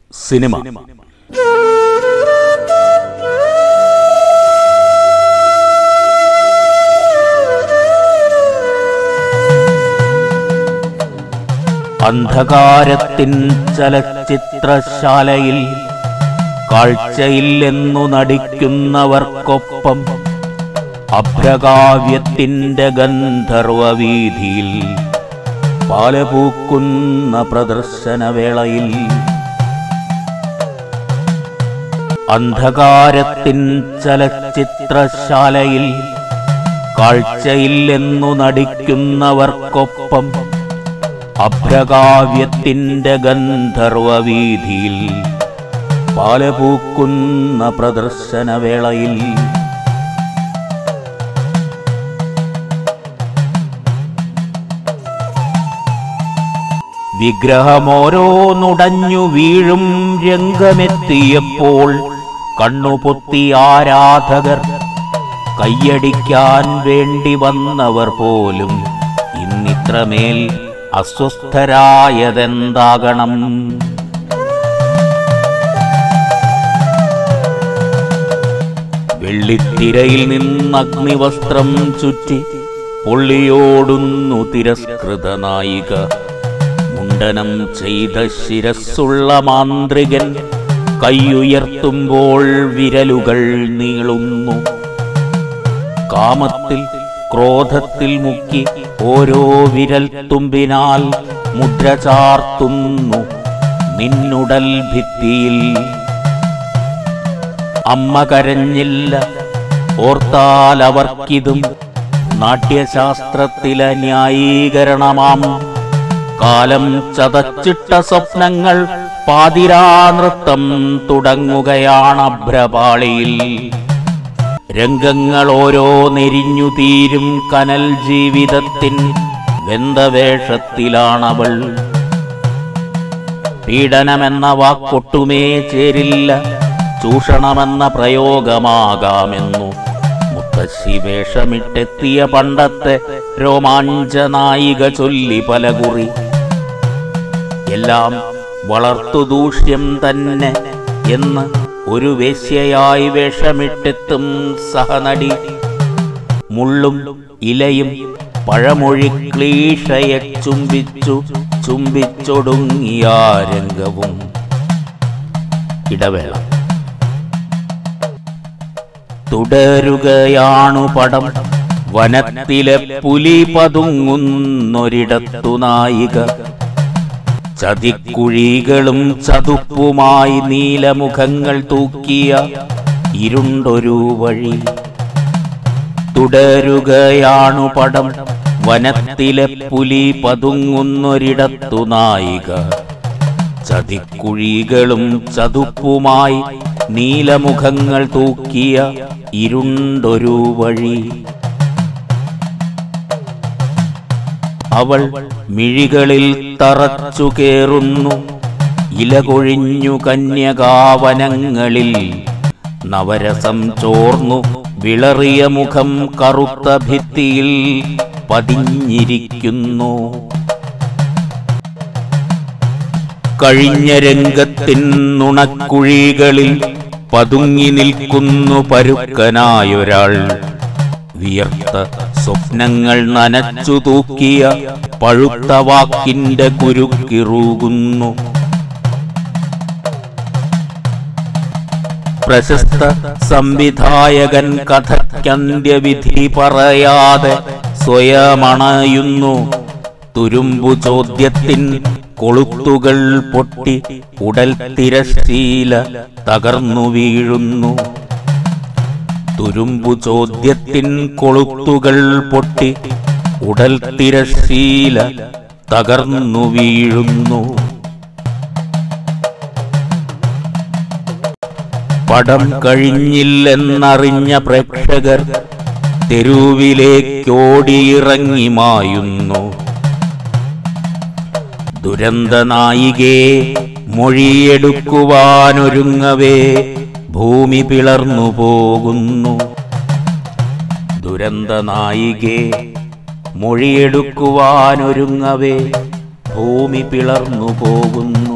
cinema അന്ധകാരത്തിൻ ചലച്ചിത്രശാലയിൽ കാഴ്ചയില്ലെന്നു നടിക്കുന്നവർക്കൊപ്പം അഭ്രകാവ്യത്തിന്റെ ഗന്ധർവവീതിയിൽ പാലപൂക്കുന്ന പ്രദർശനവേളയിൽ അന്ധകാരത്തിൻ ചലച്ചിത്രശാലയിൽ കാഴ്ചയില്ലെന്നു നടിക്കുന്നവർക്കൊപ്പം അഭ്രകാവ്യത്തിന്റെ ഗന്ധർവവീതിയിൽ പാലപൂക്കുന്ന പ്രദർശനവേളയിൽ വിഗ്രഹമോരോന്നുടഞ്ഞു വീഴും രംഗമെത്തിയപ്പോൾ കണ്ണുപൊത്തി ആരാധകർ കയ്യടിക്കാൻ വേണ്ടി വന്നവർ പോലും ഇന്നിത്രമേൽ അസ്വസ്ഥരായതെന്താകണം വെള്ളിത്തിരയിൽ നിന്ന് അഗ്നിവസ്ത്രം ചുറ്റി പൊള്ളിയോടുന്നു തിരസ്കൃത നായിക മുണ്ടനം ചെയ്ത ശിരസ്സുള്ള മാന്ത്രികൻ കൈയുയർത്തുമ്പോൾ വിരലുകൾ നീളുന്നു കാമത്തിൽ ക്രോധത്തിൽ മുക്കി ഓരോ വിരൽ തുമ്പിനാൽ മുദ്ര ചാർത്തുന്നു നിന്നുടൽ ഭിത്തിയിൽ അമ്മ കരഞ്ഞില്ല ഓർത്താൽ അവർക്കിതും നാട്യശാസ്ത്രത്തിലെ ന്യായീകരണമാം കാലം ചതച്ചിട്ട സ്വപ്നങ്ങൾ പാതിരാനൃത്തം തുടങ്ങുകയാണ് അഭ്രപാളിയിൽ രംഗങ്ങൾ ഓരോ നെരിഞ്ഞു തീരും കനൽ ജീവിതത്തിൻ വെന്തവേഷത്തിലാണവൾ പീഡനമെന്ന വാക്കൊട്ടുമേ ചേരില്ല ചൂഷണമെന്ന പ്രയോഗമാകാമെന്നു മുത്തശ്ശി വേഷമിട്ടെത്തിയ പണ്ടത്തെ രോമാഞ്ചനായിക ചൊല്ലി പലകുറി എല്ലാം വളർത്തു ദൂഷ്യം തന്നെ എന്ന് ഒരു വേശ്യയായി വേഷമിട്ടെത്തും സഹനടി മുള്ളും ഇലയും പഴമൊഴി ക്ലീഷയെ ചുംബിച്ചു ചുംബിച്ചൊടുങ്ങിയ രംഗവും ഇടവേള തുടരുകയാണു പടം വനത്തിലെ പുലി പതുങ്ങുന്നൊരിടത്തു നായിക ചതിക്കുഴികളും ചതുപ്പുമായി നീലമുഖങ്ങൾ തൂക്കിയ ഇരുണ്ടൊരു വഴി തുടരുകയാണു പടം വനത്തിലെ പുലി പതുങ്ങുന്നൊരിടത്തു നായിക ചതിക്കുഴികളും ചതുപ്പുമായി നീലമുഖങ്ങൾ തൂക്കിയ ഇരുണ്ടൊരു വഴി അവൾ മിഴികളിൽ തറച്ചു കേറുന്നു ഇലകൊഴിഞ്ഞു കന്യകാവനങ്ങളിൽ നവരസം ചോർന്നു വിളറിയ മുഖം കറുത്ത ഭിത്തിയിൽ പതിഞ്ഞിരിക്കുന്നു കഴിഞ്ഞ രംഗത്തിൻ നുണക്കുഴികളിൽ പതുങ്ങി നിൽക്കുന്നു പരുക്കനായൊരാൾ വിയർത്ത സ്വപ്നങ്ങൾ നനച്ചു തൂക്കിയ പഴുത്ത വാക്കിന്റെ കുരുക്കിറൂകുന്നു പ്രശസ്ത സംവിധായകൻ കഥയ്ക്കന്ത്യവിധി പറയാതെ സ്വയമണയുന്നു തുരുമ്പു ചോദ്യത്തിൻ കൊളുത്തുകൾ പൊട്ടി ഉടൽ തിരശീല തകർന്നു വീഴുന്നു തുരുമ്പു ചോദ്യത്തിൻ കൊളുത്തുകൾ പൊട്ടി ഉടൽ തിരശീല തകർന്നു വീഴുന്നു പടം കഴിഞ്ഞില്ലെന്നറിഞ്ഞ പ്രേക്ഷകർ തെരുവിലേക്കോടിയിറങ്ങി മായുന്നു ദുരന്ത നായികേ മൊഴിയെടുക്കുവാനൊരുങ്ങവേ ഭൂമി പിളർന്നു പോകുന്നു ദുരന്ത നായികേ മൊഴിയെടുക്കുവാനൊരുങ്ങവേ ഭൂമി പിളർന്നു പോകുന്നു